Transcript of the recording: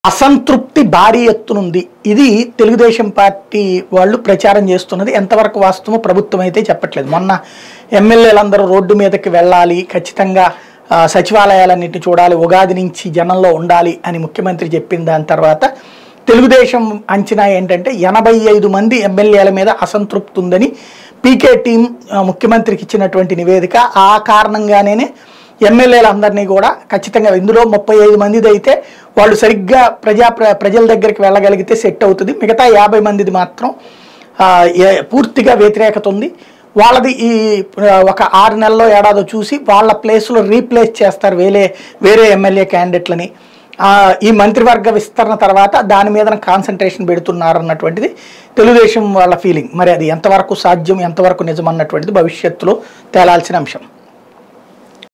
అసంతృప్తి భారీ ఎత్తునుంది ఇది తెలుగుదేశం పార్టీ వాళ్ళు ప్రచారం చేస్తున్నది ఎంతవరకు వాస్తవమో ప్రభుత్వం అయితే చెప్పట్లేదు మొన్న ఎమ్మెల్యేలందరూ రోడ్డు మీదకి వెళ్ళాలి ఖచ్చితంగా ఆ, సచివాలయాలన్నింటినీ చూడాలి ఉగాది నుంచి జనంలో ఉండాలి అని ముఖ్యమంత్రి చెప్పిన దాని తర్వాత తెలుగుదేశం అంచనా ఏంటంటే ఎనభై ఐదు మంది ఎమ్మెల్యేల మీద అసంతృప్తి ఉందని పీకే టీం ఆ, ముఖ్యమంత్రికి ఇచ్చినటువంటి నివేదిక ఆ కారణంగానే ఎమ్మెల్యేలందరినీ కూడా ఖచ్చితంగా ఇందులో ముప్పై ఐదు మందిది అయితే వాళ్ళు సరిగ్గా ప్రజా ప్ర- ప్రజల దగ్గరికి వెళ్ళగలిగితే సెట్ అవుతుంది మిగతా యాభై మందిది మాత్రం ఆ, ఏ- పూర్తిగా వ్యతిరేకత ఉంది వాళ్ళది ఈ ఆ, ఒక ఆరు నెలల్లో ఏడాదో చూసి వాళ్ళ ప్లేస్లో రీప్లేస్ చేస్తారు వేరే వేరే ఎమ్మెల్యే క్యాండిడేట్లని ఆ, ఈ మంత్రివర్గ విస్తరణ తర్వాత దాని మీద కాన్సన్ట్రేషన్ పెడుతున్నారు అన్నటువంటిది తెలుగుదేశం వాళ్ళ ఫీలింగ్ మరి అది ఎంతవరకు సాధ్యం ఎంతవరకు నిజం అన్నటువంటిది భవిష్యత్తులో తేలాల్సిన అంశం